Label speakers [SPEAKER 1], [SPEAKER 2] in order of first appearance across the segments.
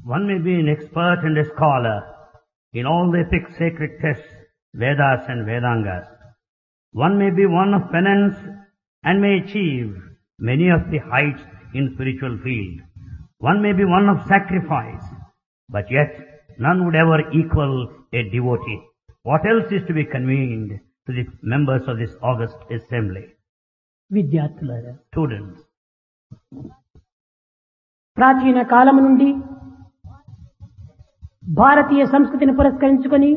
[SPEAKER 1] One may be an expert and a scholar in all the epic sacred texts, Vedas and Vedangas. One may be one of penance and may achieve many of the heights in spiritual field. One may be one of sacrifice, but yet none would ever equal a devotee. What else is to be convened to the members of this august assembly?
[SPEAKER 2] విద్యార్థులారా
[SPEAKER 1] Students,
[SPEAKER 2] ప్రాచీన కాలము నుండి భారతీయ సంస్కృతిని పురస్కరించుకొని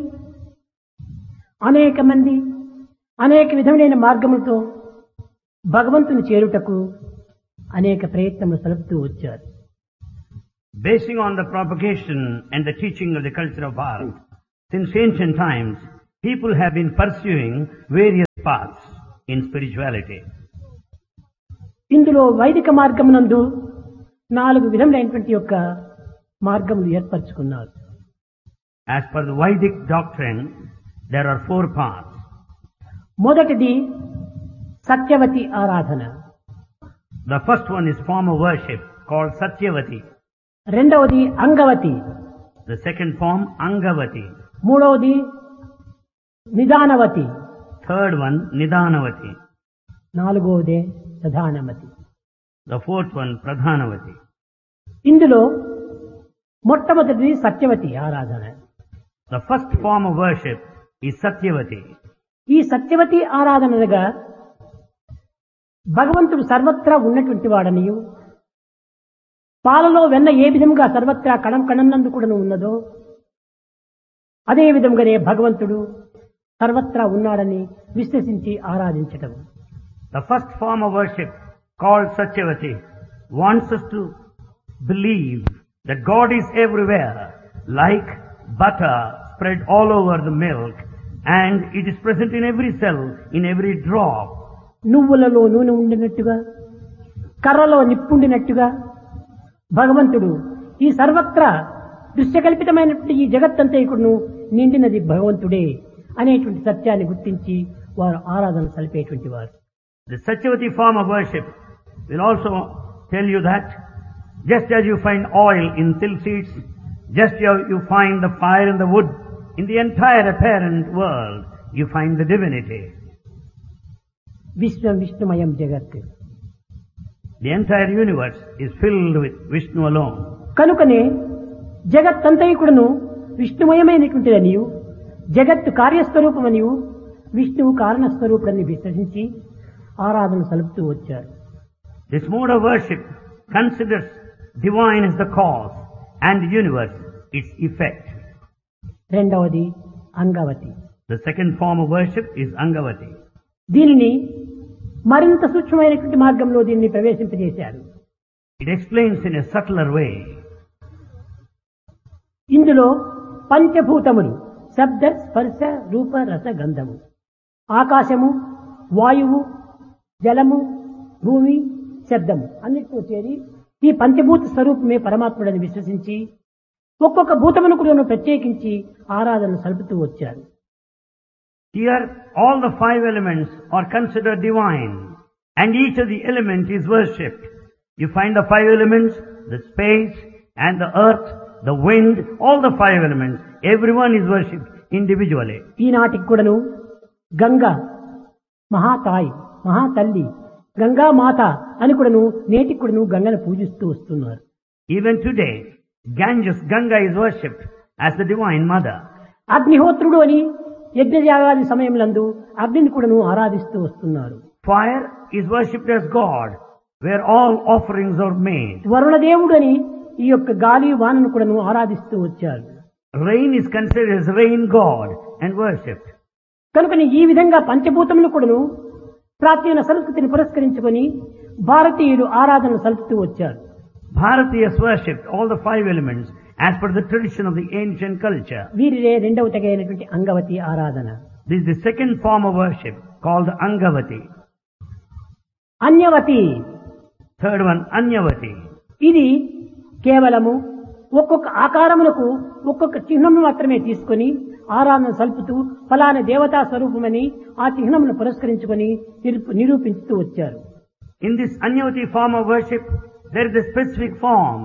[SPEAKER 2] అనేక మంది అనేక విధములైన మార్గములతో భగవంతుని చేరుటకు అనేక ప్రయత్నములు సలుపుతూ వచ్చారు
[SPEAKER 1] basing on the propagation and the teaching of the culture of Bharat, since ancient times, people have been pursuing various paths in spirituality.
[SPEAKER 2] ఇందులో వైదిక మార్గమునందు నాలుగు విధములైనటువంటి యొక్క మార్గములు ఏర్పరచుకున్నారు
[SPEAKER 1] As per the Vedic doctrine, there are four paths.
[SPEAKER 2] మొదటిది సత్యవతి ఆరాధన
[SPEAKER 1] The first one is form of worship called Satyavati.
[SPEAKER 2] రెండవది Angavati
[SPEAKER 1] The second form, Angavati.
[SPEAKER 2] మూడవది నిదానవతి
[SPEAKER 1] Third one, Nidanavati.
[SPEAKER 2] నాలుగవదే ప్రధానమతి
[SPEAKER 1] The fourth one, Pradhanavati.
[SPEAKER 2] ఇందులో మొట్టమొదటిది సత్యవతి ఆరాధన
[SPEAKER 1] The first form of worship is Satyavati.
[SPEAKER 2] ఈ సత్యవతి ఆరాధనగా భగవంతుడు సర్వత్రా ఉన్నటువంటి వాడనియు పాలలో వెన్న ఏ విధంగా సర్వత్రా కణం కణంనందు కూడా ఉన్నదో అదే విధంగానే భగవంతుడు సర్వత్రా ఉన్నాడని విశ్వసించి ఆరాధించటం
[SPEAKER 1] The first form of worship called Satyavati wants us to believe that God is everywhere like butter spread all over the milk and it is present in every cell, in every drop.
[SPEAKER 2] నువ్వులలో నూనె ఉండినట్టుగా కర్రలో నిప్పుండినట్టుగా భగవంతుడు ఈ సర్వత్రా దృశ్యకల్పితమైనటువంటి ఈ జగత్తంతా ఇక్కడును నిండినది భగవంతుడే అనేటువంటి సత్యాన్ని గుర్తించి వారు ఆరాధన సలిపేటువంటి వారు
[SPEAKER 1] The Satyavati form of worship will also tell you that just as you find oil in silk seeds, just as you find the fire in the wood, in the entire apparent world, you find the divinity.
[SPEAKER 2] విశ్వం విష్ణుమయం జగత్
[SPEAKER 1] The entire universe is filled with Vishnu alone.
[SPEAKER 2] కనుకనే జగత్తంతైకుడును విష్ణుమయమైనటువంటిదనియు జగత్తు కార్యస్వరూపమనియు విష్ణువు కారణస్వరూపుడని విశ్వసించి ఆరాధన సలుపుతూ వచ్చారు
[SPEAKER 1] This mode of worship considers divine as the cause and the universe its effect.
[SPEAKER 2] రెండవది Angavati
[SPEAKER 1] The second form of worship is Angavati.
[SPEAKER 2] దీనిని మరింత సూక్ష్మమైనటువంటి మార్గంలో దీన్ని ప్రవేశింపజేశారు
[SPEAKER 1] It explains in a subtler way.
[SPEAKER 2] ఇందులో పంచభూతములు శబ్ద స్పర్శ రూప రస గంధము ఆకాశము వాయువు జలము భూమి శబ్దము అన్నిటితో చేరి ఈ పంచభూత స్వరూపమే పరమాత్ముడని విశ్వసించి ఒక్కొక్క భూతమును కూడా ప్రత్యేకించి ఆరాధన సలుపుతూ వచ్చారు
[SPEAKER 1] Here all the five elements are considered divine and each of the element is worshipped. You find the five elements, the space and the earth, the wind, all the five elements. Everyone is worshipped individually.
[SPEAKER 2] ఈనాటికి కూడాను గంగ మహాతాయి మహాతల్లి గంగా మాత అని కూడాను నేటికి కూడాను గంగను పూజిస్తూ వస్తున్నారు
[SPEAKER 1] Even today, Ganges, Ganga is worshipped as the divine mother.
[SPEAKER 2] అగ్నిహోత్రుడు అని యజ్ఞయాగాది సమయంలందు అగ్నిని కూడాను ఆరాధిస్తూ వస్తున్నారు
[SPEAKER 1] Fire is worshipped as God, where all offerings are made.
[SPEAKER 2] వరుణదేవుడు అని ఈ యొక్క గాలి వానను కూడాను ఆరాధిస్తూ వచ్చారు
[SPEAKER 1] Rain is considered as rain god and worshipped.
[SPEAKER 2] కనుకని ఈ విధంగా పంచభూతములు కూడాను ప్రాచీన సంస్కృతిని పురస్కరించుకొని భారతీయులు ఆరాధన సలుపుతూ వచ్చారు
[SPEAKER 1] Bharatiyas worshipped all the five elements as per the tradition of the ancient culture.
[SPEAKER 2] వీరిరే రెండవ తెగైనటువంటి అంగవతి ఆరాధన
[SPEAKER 1] This is the second form of worship called Angavati.
[SPEAKER 2] అన్యవతి
[SPEAKER 1] Third one, Anyavati.
[SPEAKER 2] ఇది కేవలము ఒక్కొక్క ఆకారములకు ఒక్కొక్క చిహ్నము మాత్రమే తీసుకొని ఆరాధన సల్పుతూ ఫలానా దేవతా స్వరూపమని ఆ చిహ్నమును పురస్కరించుకొని నిరూప- నిరూపించుతూ వచ్చారు
[SPEAKER 1] In this Anyavati form of worship, there is a specific form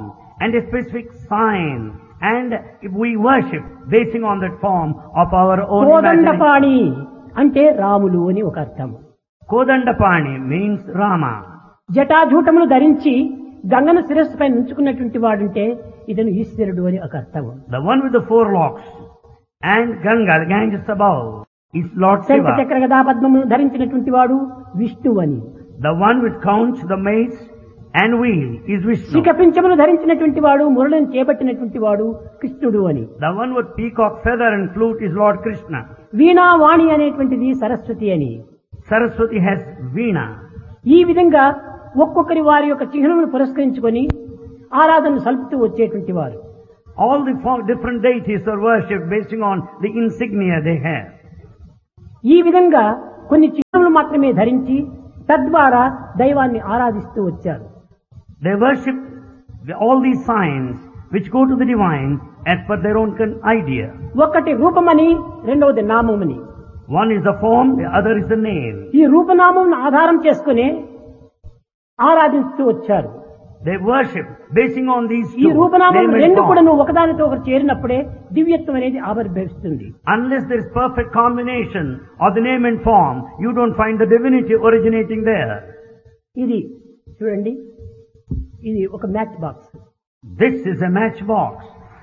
[SPEAKER 1] and a specific sign. And if we worship basing on that form of our own imagination.
[SPEAKER 2] Kodandapani అంటే రాములు అని ఒక అర్థం
[SPEAKER 1] Kodandapani means Rama.
[SPEAKER 2] జటాజూటములు ధరించి గంగను శిరస్సుపై ఉంచుకున్నటువంటి వాడుంటే ఇతను ఈశ్వరుడు అని ఒక అర్థం
[SPEAKER 1] The one with the four locks and Ganga, the Ganges above, is Lord
[SPEAKER 2] శంఖ
[SPEAKER 1] Shiva.
[SPEAKER 2] చక్ర గదా పద్మములు ధరించినటువంటి వాడు విష్ణువు అని
[SPEAKER 1] The one with conch, the mace and wheel is Vishnu.
[SPEAKER 2] శిఖపించములు ధరించినటువంటి వాడు మురళిని చేపట్టినటువంటి వాడు కృష్ణుడు అని
[SPEAKER 1] The one with peacock feather and flute is Lord Krishna.
[SPEAKER 2] వీణావాణి అనేటువంటిది సరస్వతి అని
[SPEAKER 1] Saraswati has Veena.
[SPEAKER 2] ఈ విధంగా ఒక్కొక్కరి వారి యొక్క చిహ్నమును పురస్కరించుకొని ఆరాధన సల్పుతూ వచ్చేటువంటి వారు
[SPEAKER 1] All the four different deities are worshipped basing on the insignia they have.
[SPEAKER 2] ఈ విధంగా కొన్ని చిహ్నములు మాత్రమే ధరించి తద్వారా దైవాన్ని ఆరాధిస్తూ వచ్చారు
[SPEAKER 1] They worship the, all these signs which go to the divine as per their own con- idea.
[SPEAKER 2] ఒకటి రూపమని రెండవది నామమని
[SPEAKER 1] One is the form, the other is the name.
[SPEAKER 2] ఈ రూపనామం ఆధారం చేసుకుని ఆరాధిస్తూ వచ్చారు
[SPEAKER 1] They worship basing on these
[SPEAKER 2] ఈ
[SPEAKER 1] two,
[SPEAKER 2] రూపనామం
[SPEAKER 1] name and
[SPEAKER 2] రెండు
[SPEAKER 1] form.
[SPEAKER 2] కూడా నువ్వు ఒకదానితో ఒకటి చేరినప్పుడే దివ్యత్వం అనేది ఆవిర్భవిస్తుంది
[SPEAKER 1] Unless there is perfect combination of the name and form, you don't find the divinity originating there.
[SPEAKER 2] ఇది చూడండి ఇది ఒక matchbox
[SPEAKER 1] This is a matchbox.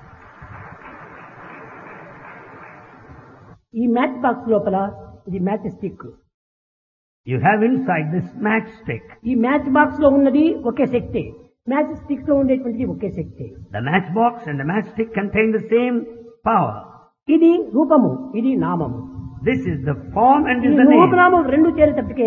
[SPEAKER 2] ఈ మ్యాచ్ బాక్స్ లోపల ఇది matchstick
[SPEAKER 1] You have inside this matchstick.
[SPEAKER 2] ఈ matchbox లో ఉన్నది ఒకే శక్తి మ్యాచ్ స్టిక్ లో ఉండేటువంటిది ఒకే శక్తి
[SPEAKER 1] The matchbox and the matchstick contain the same power.
[SPEAKER 2] ఇది రూపము ఇది నామము
[SPEAKER 1] This is the form and
[SPEAKER 2] ఈ
[SPEAKER 1] is the name.
[SPEAKER 2] రూపనామం రెండు చేరేటప్పటికే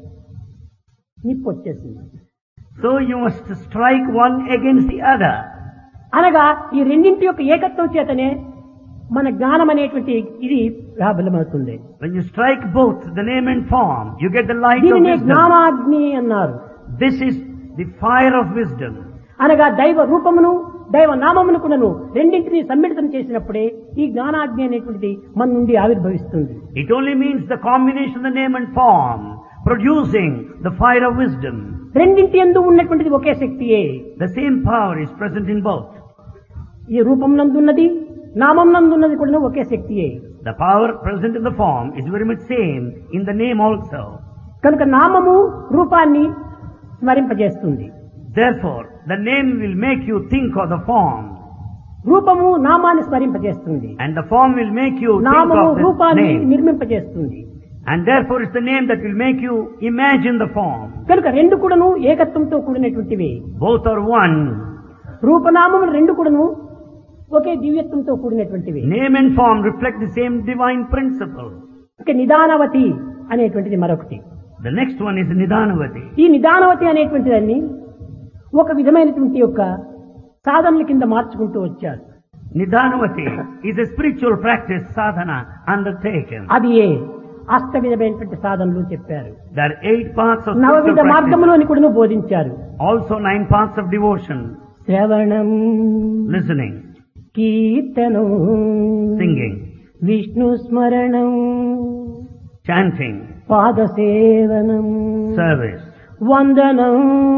[SPEAKER 2] నిప్పు వచ్చేసింది
[SPEAKER 1] So you must strike one against the other.
[SPEAKER 2] అనగా ఈ రెండింటి యొక్క ఏకత్వం చేతనే మన జ్ఞానం అనేటువంటి ఇది ప్రాబలమవుతుంది
[SPEAKER 1] When you strike both the name and form, you get the light of
[SPEAKER 2] దీనినే
[SPEAKER 1] wisdom.
[SPEAKER 2] జ్ఞానాగ్ని అన్నారు
[SPEAKER 1] This is the fire of wisdom.
[SPEAKER 2] అనగా దైవ రూపమును దైవ నామమునుకులను రెండింటిని సమ్మిళితం చేసినప్పుడే ఈ జ్ఞానాగ్ని అనేటువంటిది మన నుండి ఆవిర్భవిస్తుంది
[SPEAKER 1] It only means the combination of the name and form, producing the fire of wisdom.
[SPEAKER 2] రెండింటి ఎందు ఉన్నటువంటిది ఒకే శక్తియే
[SPEAKER 1] The same power is present in both.
[SPEAKER 2] ఈ రూపం నందున్నది నామం నందున్నది కూడా ఒకే శక్తియే
[SPEAKER 1] The power present in the form is very much same in the name also.
[SPEAKER 2] కనుక నామము రూపాన్ని స్మరింపజేస్తుంది
[SPEAKER 1] Therefore, the name will make you think of the form,
[SPEAKER 2] రూపము నామాన్ని స్మరింపజేస్తుంది
[SPEAKER 1] and the form will make you think
[SPEAKER 2] నామము
[SPEAKER 1] of the
[SPEAKER 2] రూపాన్ని
[SPEAKER 1] name.
[SPEAKER 2] నిర్మింపజేస్తుంది
[SPEAKER 1] And therefore, it's the name that will make you imagine the form.
[SPEAKER 2] కనుక రెండు కూడాను ఏకత్వంతో కూడినటువంటివి
[SPEAKER 1] Both are one.
[SPEAKER 2] రూపనామములు రెండు కూడాను ఒకే దివ్యత్వంతో కూడినటువంటివి
[SPEAKER 1] Name and form reflect the same divine principle.
[SPEAKER 2] ఇక నిదానవతి అనేటువంటిది మరొకటి
[SPEAKER 1] The next one is Nidanavati.
[SPEAKER 2] ఈ నిదానవతి అనేటువంటి దాన్ని ఒక విధమైనటువంటి యొక్క సాధనల కింద మార్చుకుంటూ వచ్చారు
[SPEAKER 1] Nidanavati is a spiritual practice sadhana undertaken.
[SPEAKER 2] అది ఏ అష్ట విధమైనటువంటి సాధనలు చెప్పారు
[SPEAKER 1] There are eight parts of
[SPEAKER 2] నవవిధ
[SPEAKER 1] spiritual practice.
[SPEAKER 2] మార్గములు అని కూడా బోధించారు
[SPEAKER 1] Also nine parts of devotion.
[SPEAKER 2] శ్రవణం
[SPEAKER 1] Listening,
[SPEAKER 2] కీర్తనం
[SPEAKER 1] singing,
[SPEAKER 2] విష్ణు స్మరణం
[SPEAKER 1] chanting,
[SPEAKER 2] పాదసేవనం
[SPEAKER 1] service,
[SPEAKER 2] వందనం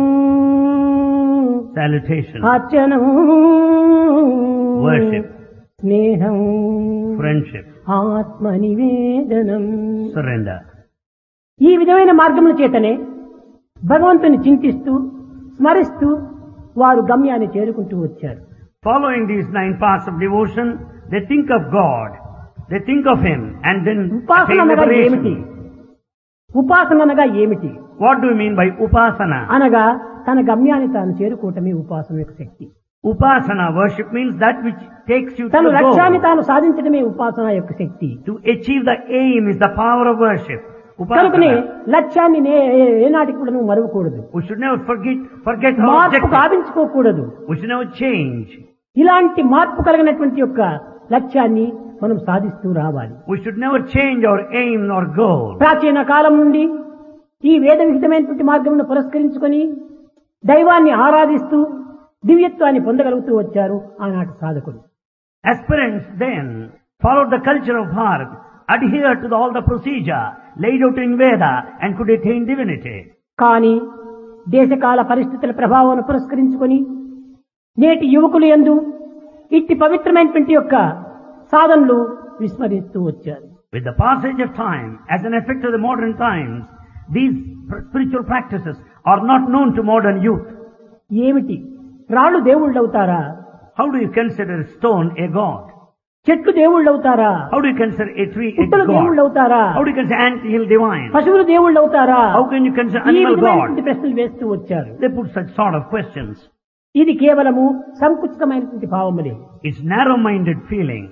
[SPEAKER 1] salutation,
[SPEAKER 2] అర్చనం
[SPEAKER 1] worship,
[SPEAKER 2] స్నేహం
[SPEAKER 1] friendship,
[SPEAKER 2] ఆత్మ నివేదనం
[SPEAKER 1] surrender.
[SPEAKER 2] ఈ విధమైన మార్గముల చేతనే భగవంతుని చింతిస్తూ స్మరిస్తూ వారు గమ్యాన్ని చేరుకుంటూ వచ్చారు
[SPEAKER 1] Following these nine parts of devotion, they think of God, they think of Him, and then
[SPEAKER 2] ఉపాసన
[SPEAKER 1] attain
[SPEAKER 2] అనగా ఏమిటి
[SPEAKER 1] liberation.
[SPEAKER 2] ఉపాసన అనగా ఏమిటి
[SPEAKER 1] What do you mean by upasana?
[SPEAKER 2] అనగా తన గమ్యాన్ని తాను చేరుకోవటమే ఉపాసన యొక్క శక్తి
[SPEAKER 1] Upasana worship means that which takes you to
[SPEAKER 2] తన
[SPEAKER 1] the
[SPEAKER 2] లక్ష్యాన్ని
[SPEAKER 1] goal.
[SPEAKER 2] తాను సాధించడమే ఉపాసన యొక్క శక్తి
[SPEAKER 1] To achieve the aim is the power of worship.
[SPEAKER 2] కనుకనే
[SPEAKER 1] Upasana.
[SPEAKER 2] లక్ష్యాన్ని నే ఏనాటికి కూడా నువ్వు మరవకూడదు
[SPEAKER 1] We should never forget, forget our
[SPEAKER 2] మార్పు
[SPEAKER 1] objective.
[SPEAKER 2] సాధించుకోకూడదు
[SPEAKER 1] We should never change.
[SPEAKER 2] ఇలాంటి మార్పు కలిగినటువంటి యొక్క లక్ష్యాన్ని మనం సాధిస్తూ రావాలి
[SPEAKER 1] We should never change our aim or goal.
[SPEAKER 2] ప్రాచీన కాలం నుండి ఈ వేద విహితమైనటువంటి మార్గమును పురస్కరించుకొని దైవాన్ని ఆరాధిస్తూ దివ్యత్వాన్ని పొందగలుగుతూ వచ్చారు ఆనాటి సాధకులు
[SPEAKER 1] Aspirants then followed the culture of Bharat, adhered to the- all the procedure laid out in Veda and could attain divinity.
[SPEAKER 2] కానీ దేశకాల పరిస్థితుల ప్రభావాన్ని పురస్కరించుకొని నేటి యువకులు ఎందు ఇట్టి పవిత్రమైనటువంటి యొక్క సాధనలు విస్మరిస్తూ వచ్చారు
[SPEAKER 1] With the passage of time, as an effect of the modern times, these pr- spiritual practices are not known to modern youth.
[SPEAKER 2] ఏమిటి రాళ్ళు దేవుళ్ళు అవుతారా
[SPEAKER 1] How do you consider a stone a god?
[SPEAKER 2] చెట్లు దేవుళ్ళు అవుతారా
[SPEAKER 1] How do you consider a tree a
[SPEAKER 2] పుట్టలు దేవుళ్ళు
[SPEAKER 1] god?
[SPEAKER 2] అవుతారా
[SPEAKER 1] How do you consider ant hill divine?
[SPEAKER 2] పశువులు దేవుళ్ళు అవుతారా
[SPEAKER 1] How can you consider
[SPEAKER 2] ఈ
[SPEAKER 1] animal
[SPEAKER 2] విధమైనటువంటి
[SPEAKER 1] god?
[SPEAKER 2] ప్రశ్నలు వేస్తూ వచ్చారు
[SPEAKER 1] They put such sort of questions.
[SPEAKER 2] ఇది కేవలము సంకుచితమైనటువంటి భావములే
[SPEAKER 1] It's narrow-minded feeling.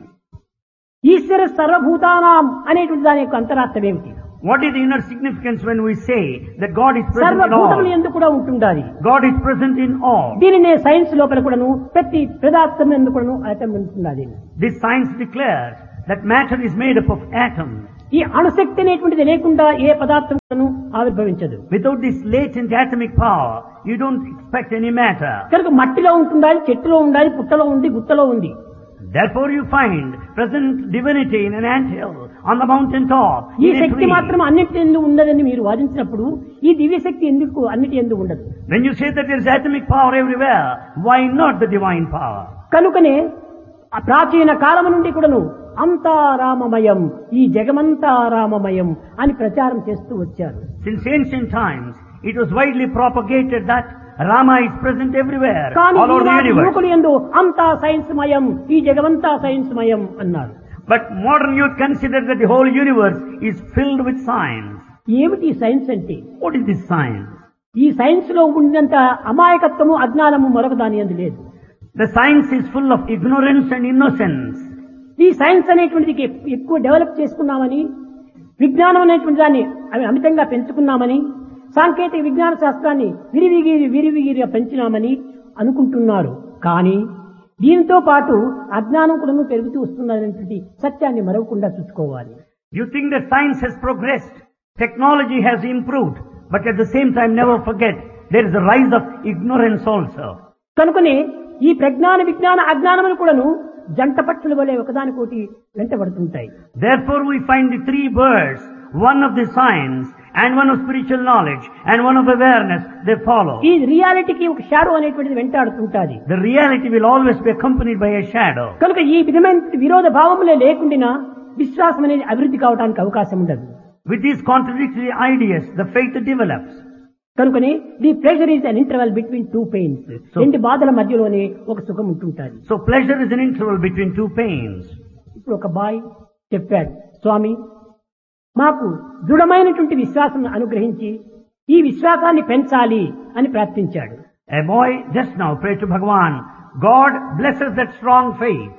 [SPEAKER 2] ఈశ్వర సర్వభూతానాం అనేటువంటి దాని యొక్క అంతరార్థం ఏమిటి
[SPEAKER 1] What is the inner significance when we say that God is present in
[SPEAKER 2] సర్వభూతములు
[SPEAKER 1] all?
[SPEAKER 2] ఎందుకు కూడా ఉంటుండాలి
[SPEAKER 1] God is present in all.
[SPEAKER 2] దీనినే సైన్స్ లోపల కూడాను ప్రతి పదార్థం ఎందుకు కూడాను అర్థం ఉంటున్నది
[SPEAKER 1] This science declares that matter is made up of atoms.
[SPEAKER 2] ఈ అణుశక్తి అనేటువంటిది లేకుండా ఏ పదార్థం కూడాను ఆవిర్భవించదు
[SPEAKER 1] Without this latent atomic power, you don't expect any matter.
[SPEAKER 2] కనుక మట్టిలో ఉంటుండాలి చెట్టులో ఉండాలి పుట్టలో ఉంది గుట్టలో ఉంది
[SPEAKER 1] Therefore you find present divinity in an anthill, on the mountain top,
[SPEAKER 2] ఈ
[SPEAKER 1] in a
[SPEAKER 2] శక్తి
[SPEAKER 1] tree.
[SPEAKER 2] మాత్రం అన్నిటి ఎందు ఉన్నదని మీరు వాదించినప్పుడు ఈ దివ్య శక్తి ఎందుకు అన్నిటి ఎందు ఉండదు
[SPEAKER 1] When you say that there is atomic power everywhere, why not the divine power?
[SPEAKER 2] కనుకనే ఆ ప్రాచీన కాలం నుండి కూడాను అంతా రామమయం ఈ జగమంతా రామమయం అని ప్రచారం చేస్తూ వచ్చారు
[SPEAKER 1] Since ancient times, it was widely propagated that Rama is present everywhere,
[SPEAKER 2] కానీ
[SPEAKER 1] all over the
[SPEAKER 2] ఈనాటి
[SPEAKER 1] universe.
[SPEAKER 2] యువకులు ఎందు అంతా సైన్స్ మయం ఈ జగమంతా సైన్స్ మయం అన్నారు
[SPEAKER 1] But modern youth consider that the whole universe is filled with science.
[SPEAKER 2] ఏమిటి ఈ సైన్స్ అంటే
[SPEAKER 1] What is this science?
[SPEAKER 2] ఈ సైన్స్ లో ఉన్నంత అమాయకత్వము అజ్ఞానము మరొక దాని ఎందు లేదు
[SPEAKER 1] The science is full of ignorance and innocence.
[SPEAKER 2] ఈ సైన్స్ అనేటువంటిది ఎక్కువ డెవలప్ చేసుకున్నామని విజ్ఞానం అనేటువంటి దాన్ని అవి అమితంగా పెంచుకున్నామని సాంకేతిక విజ్ఞాన శాస్త్రాన్ని విరివిగిరి విరివిగిరిగా పెంచినామని అనుకుంటున్నారు కానీ దీనితో పాటు అజ్ఞానం కూడా పెరుగుతూ వస్తున్నటువంటి సత్యాన్ని మరవకుండా చూసుకోవాలి
[SPEAKER 1] You think that science has progressed, technology has improved, but at the same time never forget there is a rise of ignorance also.
[SPEAKER 2] కనుకనే ఈ ప్రజ్ఞాన విజ్ఞాన అజ్ఞానములు కూడాను జంట పక్షుల వలె ఒకదానికోటి వెంటబడుతుంటాయి
[SPEAKER 1] Therefore we find the three birds, one of the science and one of spiritual knowledge and one of awareness, they follow.
[SPEAKER 2] ఈ రియాలిటీకి ఒక షాడో అనేటువంటిది వెంటాడుతుంటాది
[SPEAKER 1] The reality will always be accompanied by a shadow.
[SPEAKER 2] కనుక ఈ విధమైన విరోధ భావములే లేకుండా విశ్వాసం అనేది అభివృద్ధి కావడానికి అవకాశం ఉండదు
[SPEAKER 1] With these contradictory ideas, the faith develops.
[SPEAKER 2] కనుకనే the pressure is an interval between two pains రెండు బాధల మధ్యలోనే ఒక సుఖం ఉంటుంటాది
[SPEAKER 1] So pleasure is an interval between two pains.
[SPEAKER 2] ఇప్పుడు ఒక బాయ్ చెప్పాడు స్వామి మాకు దృఢమైనటువంటి విశ్వాసం అనుగ్రహించి ఈ విశ్వాసాన్ని పెంచాలి అని ప్రార్థించాడు
[SPEAKER 1] A boy just now prayed to Bhagavan, God blesses that strong faith.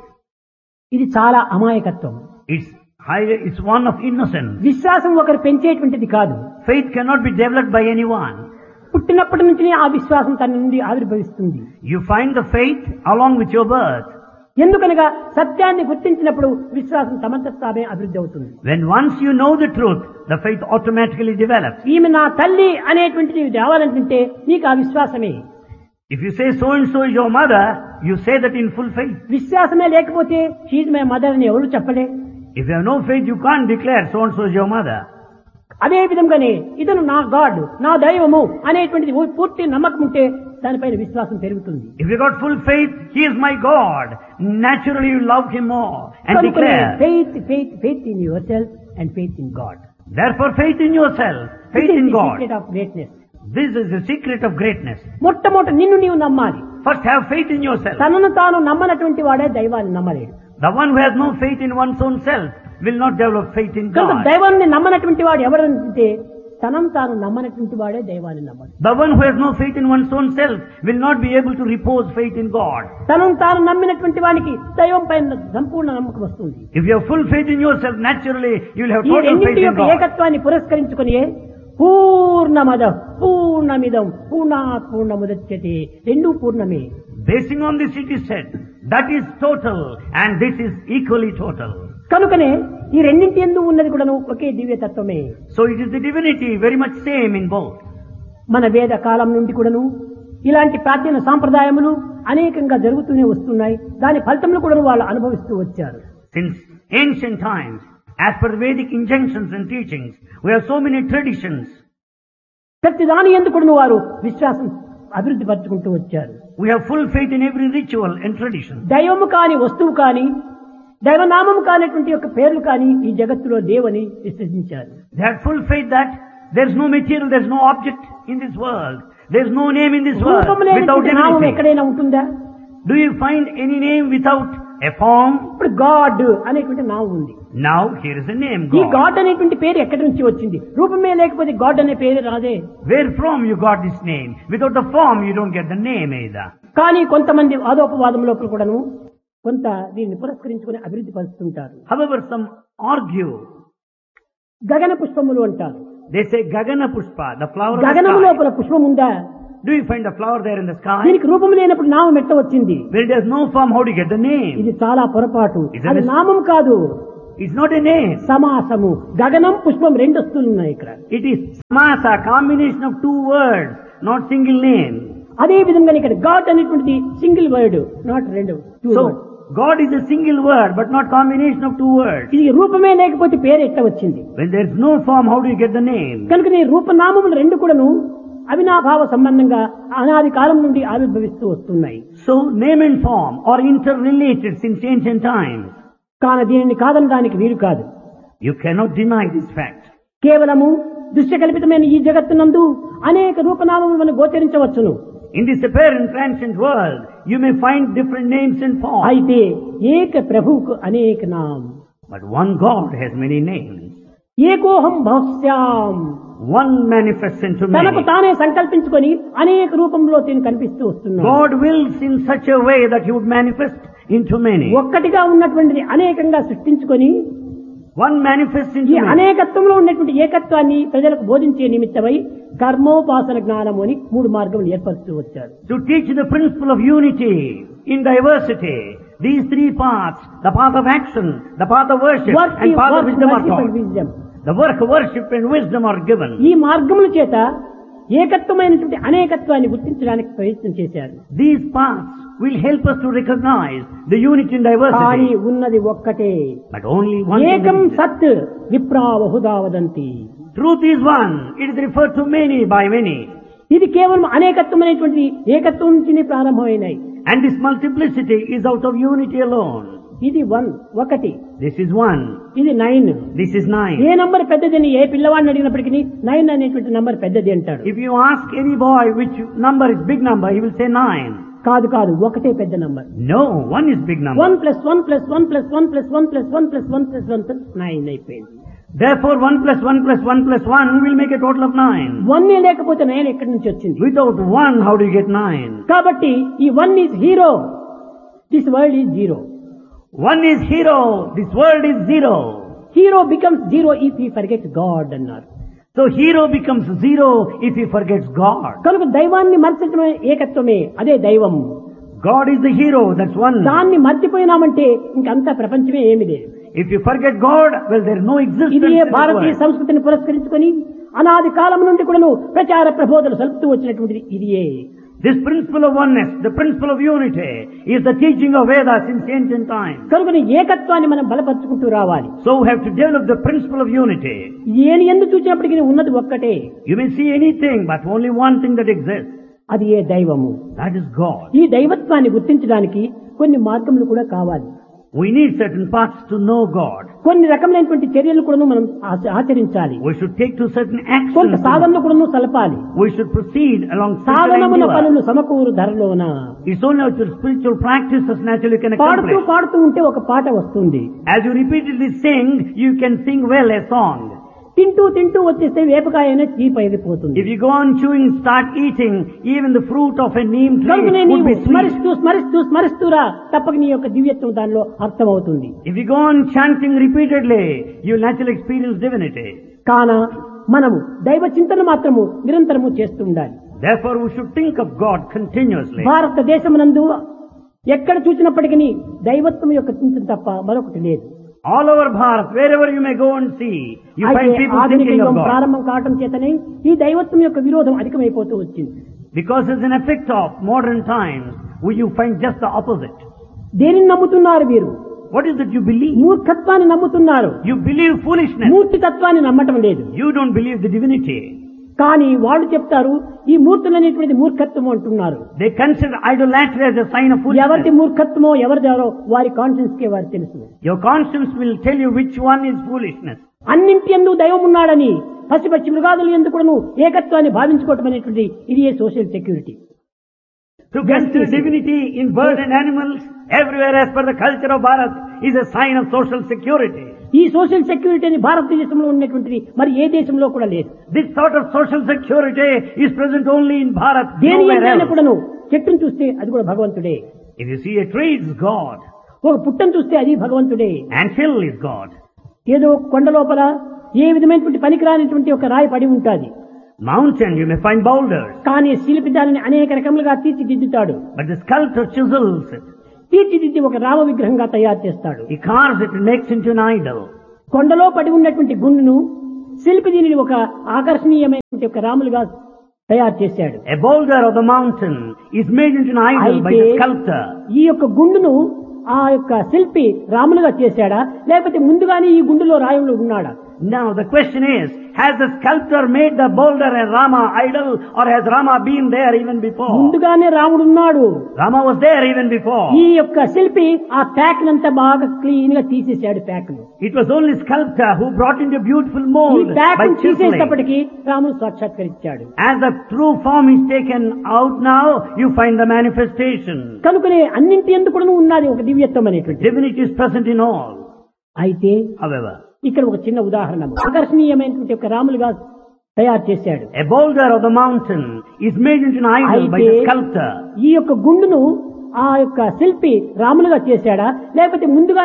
[SPEAKER 2] ఇది చాలా అమాయకత్వం
[SPEAKER 1] It's high, it's one of innocence.
[SPEAKER 2] విశ్వాసం ఒకరు పెంచేటువంటిది కాదు
[SPEAKER 1] Faith cannot be developed by anyone.
[SPEAKER 2] పుట్టినప్పటి నుంచి ఆ విశ్వాసం తన నుండి ఆవిర్భవిస్తుంది
[SPEAKER 1] You find the faith along with your birth.
[SPEAKER 2] ఎందుకనగా సత్యాన్ని గుర్తించినప్పుడు విశ్వాసం తమంత తామే అభివృద్ధి అవుతుంది
[SPEAKER 1] When once you know the truth, the faith automatically develops.
[SPEAKER 2] ఈమె నా తల్లి అనేటువంటిది నీవు తేవాలనుకుంటే నీకు ఆ విశ్వాసమే
[SPEAKER 1] If you say so and so is your mother, you say that in full faith.
[SPEAKER 2] విశ్వాసమే లేకపోతే షీజ్ మై మదర్ అని ఎవరు చెప్పలే
[SPEAKER 1] If you have no faith, you can't declare so and so is your mother.
[SPEAKER 2] అదే విధంగానే ఇతను నా God నా దైవము అనేటువంటిది పూర్తి నమ్మకం ఉంటే దానిపైన విశ్వాసం పెరుగుతుంది
[SPEAKER 1] If you got full faith, He is my God. Naturally you love Him more and declare.
[SPEAKER 2] Faith faith faith in yourself and faith in God
[SPEAKER 1] Therefore faith in yourself, faith in God.
[SPEAKER 2] Secret of greatness
[SPEAKER 1] This is the secret of greatness.
[SPEAKER 2] మొట్టమొదటి నిన్ను నీవు నమ్మాలి
[SPEAKER 1] First have faith in yourself.
[SPEAKER 2] తనను తాను నమ్మనటువంటి వాడే దైవాన్ని నమ్మలేడు
[SPEAKER 1] The one who has no faith in one's own self will not develop faith in
[SPEAKER 2] కనుక
[SPEAKER 1] God.
[SPEAKER 2] దైవాన్ని నమ్మనటువంటి వాడు ఎవరంటే తనను తాను నమ్మనటువంటి వాడే దైవాన్ని నమ్మడు
[SPEAKER 1] The one who has no faith in one's own self will not be able to repose faith in God.
[SPEAKER 2] తనను తాను నమ్మినటువంటి వానికి దైవం పైన సంపూర్ణ నమ్మకం వస్తుంది
[SPEAKER 1] If you have full faith in yourself, naturally you will have
[SPEAKER 2] ఈ
[SPEAKER 1] total faith
[SPEAKER 2] రెండింటి
[SPEAKER 1] in
[SPEAKER 2] యొక్క
[SPEAKER 1] God.
[SPEAKER 2] ఏకత్వాన్ని పురస్కరించుకుని పూర్ణమద పూర్ణమిదం పూర్ణాత్ పూర్ణముదచ్యతే రెండు పూర్ణమే
[SPEAKER 1] Basing on this it is said, that is total and this is equally total.
[SPEAKER 2] కనుకనే ఈ రెండింటి ఎందు ఉన్నది కూడా ఒకే దివ్యతత్వమే
[SPEAKER 1] So it is the divinity very much same in both.
[SPEAKER 2] మన వేద కాలం నుండి కూడాను ఇలాంటి ప్రాచీన సాంప్రదాయములు అనేకంగా జరుగుతూనే వస్తున్నాయి దాని ఫలితములు కూడా వాళ్ళు అనుభవిస్తూ వచ్చారు
[SPEAKER 1] Since ancient times, as per the Vedic injunctions and teachings, we have so many traditions.
[SPEAKER 2] ప్రతి దాని ఎందుకు వారు విశ్వాసం అభివృద్ధి పరచుకుంటూ వచ్చారు
[SPEAKER 1] We have full faith in every ritual and tradition.
[SPEAKER 2] దైవము కాని వస్తువు కాని దైవనామం కానిటువంటి యొక్క పేర్లు కాని ఈ జగత్తులో లేవని విశ్వసించారు
[SPEAKER 1] They had full faith that there's no material, there's no object in this world. There's no name in this world
[SPEAKER 2] రూపం
[SPEAKER 1] without
[SPEAKER 2] లేనటువంటి నామం
[SPEAKER 1] anything.
[SPEAKER 2] ఎక్కడైనా ఉంటుందా
[SPEAKER 1] Do you find any name without a form?
[SPEAKER 2] ఇప్పుడు గాడ్ అనేటువంటి నామం ఉంది
[SPEAKER 1] Now here is a name,
[SPEAKER 2] ఈ
[SPEAKER 1] God.
[SPEAKER 2] గాడ్ అనేటువంటి పేరు ఎక్కడి నుంచి వచ్చింది రూపమే లేకపోతే గాడ్ అనే పేరు రాదే
[SPEAKER 1] Where from you got this name? Without the form you don't get the name either.
[SPEAKER 2] కానీ కొంతమంది వాదోపవాదం లోపల కూడాను కొంత దీన్ని పురస్కరించుకుని అభివృద్ధి పరుస్తుంటారు
[SPEAKER 1] However, some argue.
[SPEAKER 2] గగన పుష్పములు అంటారు
[SPEAKER 1] They say Gagana Pushpa, the flower of the
[SPEAKER 2] గగనము
[SPEAKER 1] sky.
[SPEAKER 2] లోపల పుష్పం ఉందా
[SPEAKER 1] Do you find the flower there in the sky?
[SPEAKER 2] దీనికి రూపం లేనప్పుడు నామం ఎట్ట వచ్చింది
[SPEAKER 1] When it has no form, how do you get the name?
[SPEAKER 2] ఇది చాలా పొరపాటు
[SPEAKER 1] Isn't
[SPEAKER 2] అది
[SPEAKER 1] it?
[SPEAKER 2] నామం కాదు
[SPEAKER 1] It's not a name.
[SPEAKER 2] సమాసము గగనం పుష్పం రెండు వస్తువులు ఉన్నాయి ఇక్కడ
[SPEAKER 1] It is samasa, combination of two words, not single name.
[SPEAKER 2] అదే విధంగా ఇక్కడ గాడ్ అనేటువంటిది సింగిల్ వర్డ్ నాట్ రెండు two words.
[SPEAKER 1] So, God is a single word, but not combination of two words.
[SPEAKER 2] ఇది రూపమే లేకపోతే పేరు ఎట్ట వచ్చింది
[SPEAKER 1] When there is no form, how do you get the name?
[SPEAKER 2] కనుక నీ రూపనామములు రెండు కూడాను అవినాభావ సంబంధంగా అనాది కాలం నుండి ఆవిర్భవిస్తూ వస్తున్నాయి
[SPEAKER 1] So, name and form are interrelated since ancient times.
[SPEAKER 2] కాన దీనిని కాదనడానికి వీలు కాదు
[SPEAKER 1] You cannot deny this fact.
[SPEAKER 2] కేవలము దృశ్యకల్పితమైన ఈ జగత్తునందు అనేక రూపనామములను గోచరించవచ్చును
[SPEAKER 1] In this apparent transient world, you may find different names and forms.
[SPEAKER 2] అయితే ఏక ప్రభువుకు అనేక నామ్
[SPEAKER 1] But one God has many names.
[SPEAKER 2] ఏకోహం భవస్యాం
[SPEAKER 1] One manifests into
[SPEAKER 2] తనకు
[SPEAKER 1] many.
[SPEAKER 2] తానే సంకల్పించుకొని అనేక రూపంలో తిని కనిపిస్తూ వస్తున్నాడు
[SPEAKER 1] God wills in such a way that He would manifest into many.
[SPEAKER 2] ఒక్కటిగా ఉన్నటువంటిది అనేకంగా సృష్టించుకొని
[SPEAKER 1] One manifests
[SPEAKER 2] ఈ
[SPEAKER 1] into many.
[SPEAKER 2] అనేకత్వంలో ఉన్నటువంటి ఏకత్వాన్ని ప్రజలకు బోధించే నిమిత్తమై కర్మోపాసన జ్ఞానము అని మూడు మార్గములు ఏర్పరుస్తూ వచ్చారు
[SPEAKER 1] To teach the principle of unity in diversity. These three paths, the path of action, the path of worship,
[SPEAKER 2] Work,
[SPEAKER 1] and path of
[SPEAKER 2] work,
[SPEAKER 1] wisdom are
[SPEAKER 2] worship and
[SPEAKER 1] taught.
[SPEAKER 2] wisdom.
[SPEAKER 1] The work of worship and wisdom are given.
[SPEAKER 2] ఈ మార్గముల చేత ఏకత్వమైనటువంటి అనేకత్వాన్ని గుర్తించడానికి ప్రయత్నం చేశారు
[SPEAKER 1] These paths will help us to recognize the unity in
[SPEAKER 2] కానీ
[SPEAKER 1] diversity.
[SPEAKER 2] ఉన్నది ఒక్కటే
[SPEAKER 1] But only one thing
[SPEAKER 2] ఏకం
[SPEAKER 1] exists.
[SPEAKER 2] సత్ విప్రా Bahuda వదంతి
[SPEAKER 1] Truth is one. It is referred to many by many.
[SPEAKER 2] ఇది కేవలం అనేకత్వమైనటువంటి ఏకత్వం నుంచి ప్రారంభమైనాయి
[SPEAKER 1] And this multiplicity is out of unity alone.
[SPEAKER 2] ఇది వన్ ఒకటి
[SPEAKER 1] This is one.
[SPEAKER 2] ఇది నైన్
[SPEAKER 1] This is nine.
[SPEAKER 2] ఏ నంబర్ పెద్దదని ఏ పిల్లవాడిని అడిగినప్పటికీ నైన్ అనేటువంటి నంబర్ పెద్దది అంటాడు
[SPEAKER 1] If you ask any boy which number is big number, he will say nine.
[SPEAKER 2] కాదు కాదు ఒకటే పెద్ద number
[SPEAKER 1] No, one is big number.
[SPEAKER 2] One plus one plus one plus one plus one plus one plus one plus one plus nine అయిపోయింది
[SPEAKER 1] Therefore, one plus one plus one plus one will make a total of nine.
[SPEAKER 2] One లేకపోతే nine ఎక్కడి నుంచి వచ్చింది
[SPEAKER 1] Without one, how do you get nine?
[SPEAKER 2] కాబట్టి ఈ one is hero this world is zero
[SPEAKER 1] One is hero. This world is zero.
[SPEAKER 2] Hero becomes zero if we forget God అన్నారు
[SPEAKER 1] So hero becomes zero if he forgets God.
[SPEAKER 2] కనుక దైవాన్ని మర్చడమే ఏకత్వమే అదే దైవం
[SPEAKER 1] God is the hero. That's one.
[SPEAKER 2] దాన్ని మర్చిపోయినామంటే ఇంకంతా ప్రపంచమే ఏమి లేదు
[SPEAKER 1] If you forget God, well, there is no existence.
[SPEAKER 2] ఇది
[SPEAKER 1] in this
[SPEAKER 2] భారతీయ
[SPEAKER 1] world.
[SPEAKER 2] సంస్కృతిని పురస్కరించుకొని అనాది కాలం నుండి కూడాను ప్రచార ప్రబోధనలు సలుపుతూ వచ్చినటువంటిది ఇదియే
[SPEAKER 1] This principle of oneness, the principle of unity, is the teaching of Vedas since ancient times.
[SPEAKER 2] కనుక ఏకత్వాన్ని మనం బలపరుచుకుంటూ రావాలి
[SPEAKER 1] So we have to develop the principle of unity.
[SPEAKER 2] ఏని ఎందు చూసినప్పటికీ ఉన్నది ఒక్కటే
[SPEAKER 1] You may see anything, but only one thing that exists.
[SPEAKER 2] అది ఏ దైవము
[SPEAKER 1] That is God.
[SPEAKER 2] ఈ దైవత్వాన్ని గుర్తించడానికి కొన్ని మార్గములు కూడా కావాలి
[SPEAKER 1] We need certain paths to know God.
[SPEAKER 2] కొన్ని రకమైనటువంటి చర్యలు కూడా మనం ఆచ- ఆచరించాలి
[SPEAKER 1] We should take to certain
[SPEAKER 2] కొంత
[SPEAKER 1] actions.
[SPEAKER 2] సాధనలు కూడా సలపాలి
[SPEAKER 1] We should proceed along certain
[SPEAKER 2] సాధనమున
[SPEAKER 1] endeavor.
[SPEAKER 2] పనులు సమకూరు ధరలోన
[SPEAKER 1] It's only our spiritual practices naturally can
[SPEAKER 2] పాడుతూ
[SPEAKER 1] accomplish.
[SPEAKER 2] పాడుతూ ఉంటే ఒక పాట వస్తుంది
[SPEAKER 1] As you repeatedly sing, you can sing well a song.
[SPEAKER 2] తింటూ తింటూ వచ్చేస్తే వేపకాయ అనేది చీప్ అయిపోతుంది
[SPEAKER 1] If you go on chewing, start eating, even the fruit of a neem tree
[SPEAKER 2] కనుకనే
[SPEAKER 1] would
[SPEAKER 2] నీవు
[SPEAKER 1] be sweet.
[SPEAKER 2] స్మరిస్తూ స్మరిస్తూ స్మరిస్తూరా తప్పక నీ యొక్క దివ్యత్వం దానిలో అర్థమవుతుంది
[SPEAKER 1] If you go on chanting repeatedly, you'll naturally experience divinity.
[SPEAKER 2] కాన మనము దైవ చింతన మాత్రము నిరంతరము చేస్తూ ఉండాలి
[SPEAKER 1] Therefore, we should think of God continuously.
[SPEAKER 2] భారతదేశమునందు ఎక్కడ చూసినప్పటికీ దైవత్వం యొక్క చింతన తప్ప మరొకటి లేదు
[SPEAKER 1] All over Bharat, wherever you may go and see, you
[SPEAKER 2] అయితే
[SPEAKER 1] find people
[SPEAKER 2] ఆధునిక
[SPEAKER 1] thinking
[SPEAKER 2] యుగం
[SPEAKER 1] of God.
[SPEAKER 2] ప్రారంభం కావటం చేతనే ఈ దైవత్వం యొక్క విరోధం అధికమైపోతూ వచ్చింది
[SPEAKER 1] Because it's an effect of modern times, where you find just the opposite.
[SPEAKER 2] దేనిని నమ్ముతున్నారు మీరు
[SPEAKER 1] What is it you believe?
[SPEAKER 2] మూర్ఖత్వాన్ని నమ్ముతున్నారు
[SPEAKER 1] You believe foolishness.
[SPEAKER 2] మూర్తి తత్వాన్ని నమ్మటం లేదు
[SPEAKER 1] You don't believe the divinity.
[SPEAKER 2] కానీ వాళ్ళు చెప్తారు ఈ మూర్తులు అనేటువంటిది మూర్ఖత్వం అంటున్నారు
[SPEAKER 1] They consider idolatry as a sign of
[SPEAKER 2] ఎవరిది
[SPEAKER 1] foolishness.
[SPEAKER 2] మూర్ఖత్వమో ఎవరిదారో వారి కాన్షియన్స్ కే వారు తెలుసు
[SPEAKER 1] Your conscience will tell you which one is foolishness.
[SPEAKER 2] అన్నింటి ఎందు దైవం ఉన్నాడని పసి పచ్చి మృగాదులు ఎందుకును ఏకత్వాన్ని భావించుకోవటం అనేటువంటి ఇది a social security
[SPEAKER 1] To
[SPEAKER 2] Justice.
[SPEAKER 1] consider divinity in birds and animals everywhere as per the culture of Bharat is a sign of social security.
[SPEAKER 2] ఈ సోషల్ సెక్యూరిటీ అని భారతదేశంలో ఉన్నటువంటిది మరి ఏ దేశంలో కూడా లేదు
[SPEAKER 1] This sort of social security is present only in Bharat,
[SPEAKER 2] దేని
[SPEAKER 1] nowhere
[SPEAKER 2] ఎంతైనా
[SPEAKER 1] else.
[SPEAKER 2] కూడాను చెట్టును చూస్తే అది కూడా భగవంతుడే
[SPEAKER 1] If you see a tree, it's God.
[SPEAKER 2] ఒక పుట్టను చూస్తే అది భగవంతుడే
[SPEAKER 1] And hill is God.
[SPEAKER 2] ఏదో కొండ లోపల ఏ విధమైనటువంటి పనికిరానిటువంటి ఒక రాయి పడి ఉంటుంది
[SPEAKER 1] Mountain, you may find boulders.
[SPEAKER 2] కానీ శిల్పి దానిని అనేక రకములుగా తీర్చిదిద్దుతాడు
[SPEAKER 1] But the sculptor chisels it.
[SPEAKER 2] తీర్చిదిద్ది ఒక రామ విగ్రహంగా తయారు చేస్తాడు
[SPEAKER 1] He carves it and makes into an idol.
[SPEAKER 2] కొండలో పడి ఉన్నటువంటి గుండును శిల్పి దీనిని ఒక ఆకర్షణీయమైనటువంటి ఒక రాములుగా తయారు చేశాడు
[SPEAKER 1] A boulder of the mountain is made into an idol by the
[SPEAKER 2] అయితే
[SPEAKER 1] sculptor.
[SPEAKER 2] ఈ యొక్క గుండును ఆ యొక్క శిల్పి రాములుగా చేశాడా లేకపోతే ముందుగానే ఈ గుండులో రాయములు ఉన్నాడా
[SPEAKER 1] Now the question is, has the sculptor made the boulder a Rama idol or has Rama been there even before?
[SPEAKER 2] ముందుగానే రాముడు ఉన్నాడు
[SPEAKER 1] Rama was there even before.
[SPEAKER 2] ఈ యొక్క శిల్పి ఆ ప్యాక్ నంతా బాగా క్లీన్ గా తీసేశాడు ప్యాక్ ను
[SPEAKER 1] It was only sculptor who brought into beautiful
[SPEAKER 2] ఈ
[SPEAKER 1] mold
[SPEAKER 2] ప్యాక్
[SPEAKER 1] by
[SPEAKER 2] ను
[SPEAKER 1] chiseling.
[SPEAKER 2] తీసేటప్పటికి రాముడు సాక్షాత్కరించాడు
[SPEAKER 1] As the true form is taken out now, you find the manifestation.
[SPEAKER 2] కనుకనే అన్నింటి ఎందుకు కూడా ఉన్నది ఒక దివ్యత్వం అనేటువంటి
[SPEAKER 1] Divinity is present in all.
[SPEAKER 2] అయితే
[SPEAKER 1] However,
[SPEAKER 2] ఇక్కడ ఒక చిన్న ఉదాహరణ ఆకర్షణీయమైనటువంటి ఒక రాములుగా తయారు చేశాడు
[SPEAKER 1] a boulder of the mountain is made into an idol by the
[SPEAKER 2] అయితే
[SPEAKER 1] sculptor.
[SPEAKER 2] ఈ యొక్క గుండును ఆ యొక్క శిల్పి రాములుగా చేశాడా లేకపోతే ముందుగా